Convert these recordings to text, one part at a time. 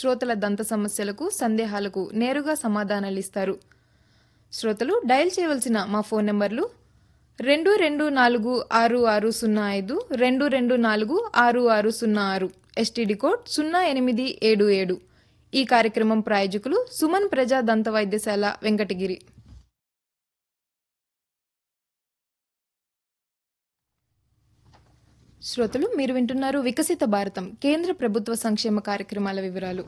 శ్రోతల దంత సమస్యలకు సందేహాలకు నేరుగా సమాధానాలిస్తారు శ్రోతలు డయల్ చేయవలసిన మా ఫోన్ నెంబర్లు రెండు రెండు నాలుగు ఆరు ఆరు సున్నా ఐదు రెండు రెండు నాలుగు ఆరు ఆరు సున్నా ఆరు ఎస్టీడీ కోడ్ సున్నా ఎనిమిది ఏడు ఏడు ఈ కార్యక్రమం ప్రాయోజకులు సుమన్ ప్రజా దంత వైద్యశాల వెంకటగిరి శ్రోతలు మీరు వింటున్నారు వికసిత భారతం కేంద్ర ప్రభుత్వ సంక్షేమ కార్యక్రమాల వివరాలు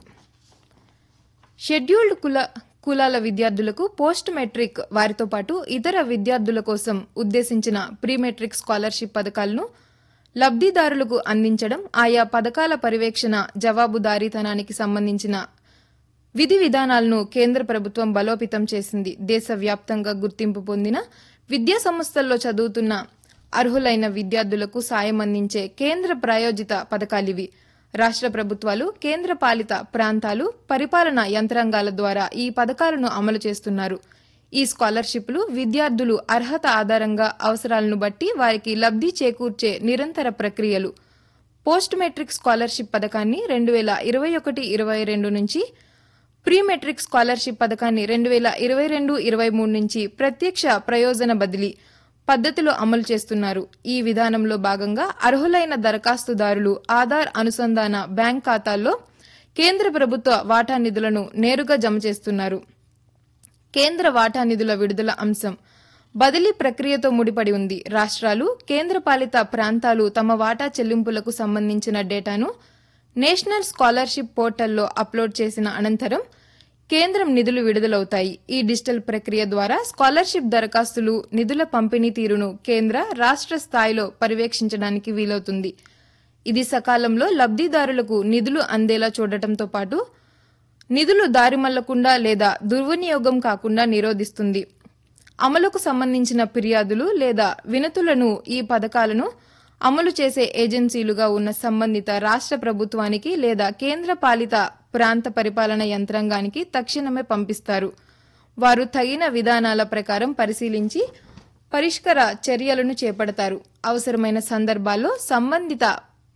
షెడ్యూల్డ్ కుల కులాల విద్యార్థులకు పోస్ట్ మెట్రిక్ వారితో పాటు ఇతర విద్యార్థుల కోసం ఉద్దేశించిన ప్రీ మెట్రిక్ స్కాలర్షిప్ పథకాలను లబ్ధిదారులకు అందించడం ఆయా పథకాల పర్యవేక్షణ జవాబుదారీతనానికి సంబంధించిన విధి విధానాలను కేంద్ర ప్రభుత్వం బలోపేతం చేసింది దేశవ్యాప్తంగా గుర్తింపు పొందిన విద్యా సంస్థల్లో చదువుతున్న అర్హులైన విద్యార్థులకు సాయం అందించే కేంద్ర ప్రాయోజిత పథకాలివి రాష్ట్ర ప్రభుత్వాలు కేంద్ర పాలిత ప్రాంతాలు పరిపాలనా యంత్రాంగాల ద్వారా ఈ పథకాలను అమలు చేస్తున్నారు ఈ స్కాలర్షిప్లు విద్యార్థులు అర్హత ఆధారంగా అవసరాలను బట్టి వారికి లబ్ధి చేకూర్చే నిరంతర ప్రక్రియలు పోస్ట్ మెట్రిక్ స్కాలర్షిప్ పథకాన్ని రెండు వేల ఇరవై ఒకటి ఇరవై రెండు నుంచి ప్రీ మెట్రిక్ స్కాలర్షిప్ పథకాన్ని రెండు వేల ఇరవై రెండు ఇరవై మూడు నుంచి ప్రత్యక్ష ప్రయోజన బదిలీ పద్ధతిలో అమలు చేస్తున్నారు ఈ విధానంలో భాగంగా అర్హులైన దరఖాస్తుదారులు ఆధార్ అనుసంధాన బ్యాంక్ ఖాతాల్లో కేంద్ర ప్రభుత్వ వాటా నిధులను నేరుగా జమ చేస్తున్నారు కేంద్ర వాటా నిధుల విడుదల అంశం బదిలీ ప్రక్రియతో ముడిపడి ఉంది రాష్ట్రాలు కేంద్రపాలిత ప్రాంతాలు తమ వాటా చెల్లింపులకు సంబంధించిన డేటాను నేషనల్ స్కాలర్షిప్ పోర్టల్లో అప్లోడ్ చేసిన అనంతరం కేంద్రం నిధులు విడుదలవుతాయి ఈ డిజిటల్ ప్రక్రియ ద్వారా స్కాలర్షిప్ దరఖాస్తులు నిధుల పంపిణీ తీరును కేంద్ర రాష్ట్ర స్థాయిలో పర్యవేక్షించడానికి వీలవుతుంది ఇది సకాలంలో లబ్ధిదారులకు నిధులు అందేలా చూడటంతో పాటు నిధులు దారిమళ్లకుండా లేదా దుర్వినియోగం కాకుండా నిరోధిస్తుంది అమలుకు సంబంధించిన ఫిర్యాదులు లేదా వినతులను ఈ పథకాలను అమలు చేసే ఏజెన్సీలుగా ఉన్న సంబంధిత రాష్ట్ర ప్రభుత్వానికి లేదా కేంద్ర పాలిత ప్రాంత పరిపాలన యంత్రాంగానికి తక్షణమే పంపిస్తారు వారు తగిన విధానాల ప్రకారం పరిశీలించి పరిష్కార చర్యలను చేపడతారు అవసరమైన సందర్భాల్లో సంబంధిత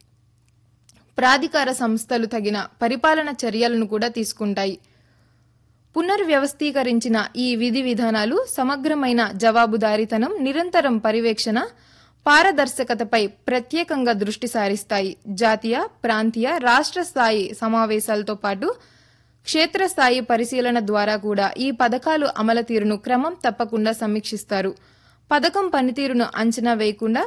ప్రాధికార సంస్థలు తగిన పరిపాలన చర్యలను కూడా తీసుకుంటాయి పునర్వ్యవస్థీకరించిన ఈ విధి విధానాలు సమగ్రమైన జవాబుదారీతనం నిరంతరం పర్యవేక్షణ పారదర్శకతపై ప్రత్యేకంగా దృష్టి సారిస్తాయి జాతీయ ప్రాంతీయ రాష్ట్ర స్థాయి సమావేశాలతో పాటు క్షేత్రస్థాయి పరిశీలన ద్వారా కూడా ఈ పథకాలు అమలు తీరును క్రమం తప్పకుండా సమీక్షిస్తారు పథకం పనితీరును అంచనా వేయకుండా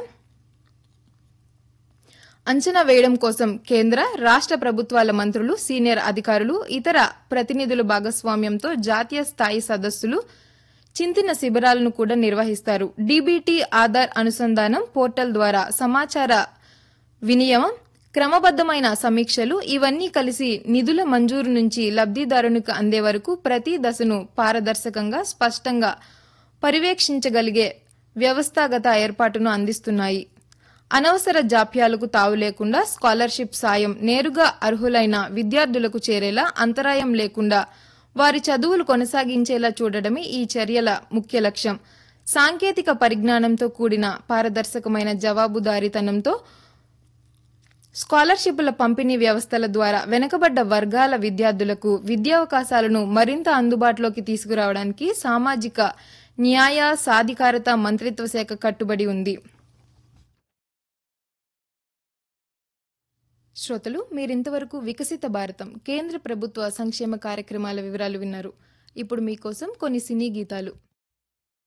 అంచనా వేయడం కోసం కేంద్ర రాష్ట్ర ప్రభుత్వాల మంత్రులు సీనియర్ అధికారులు ఇతర ప్రతినిధుల భాగస్వామ్యంతో జాతీయ స్థాయి సదస్సులు చింతిన శిబిరాలను కూడా నిర్వహిస్తారు డీబీటీ ఆధార్ అనుసంధానం పోర్టల్ ద్వారా సమాచార వినియమం క్రమబద్దమైన సమీక్షలు ఇవన్నీ కలిసి నిధుల మంజూరు నుంచి లబ్ధిదారునికి అందే వరకు ప్రతి దశను పారదర్శకంగా స్పష్టంగా పర్యవేక్షించగలిగే వ్యవస్థాగత ఏర్పాటును అందిస్తున్నాయి అనవసర జాప్యాలకు తావు లేకుండా స్కాలర్షిప్ సాయం నేరుగా అర్హులైన విద్యార్థులకు చేరేలా అంతరాయం లేకుండా వారి చదువులు కొనసాగించేలా చూడడమే ఈ చర్యల ముఖ్య లక్ష్యం సాంకేతిక పరిజ్ఞానంతో కూడిన పారదర్శకమైన జవాబుదారీతనంతో స్కాలర్షిప్ల పంపిణీ వ్యవస్థల ద్వారా వెనుకబడ్డ వర్గాల విద్యార్థులకు విద్యావకాశాలను మరింత అందుబాటులోకి తీసుకురావడానికి సామాజిక న్యాయ సాధికారత మంత్రిత్వ శాఖ కట్టుబడి ఉంది శ్రోతలు మీరింతవరకు వికసిత భారతం కేంద్ర ప్రభుత్వ సంక్షేమ కార్యక్రమాల వివరాలు విన్నారు ఇప్పుడు మీకోసం కొన్ని సినీ గీతాలు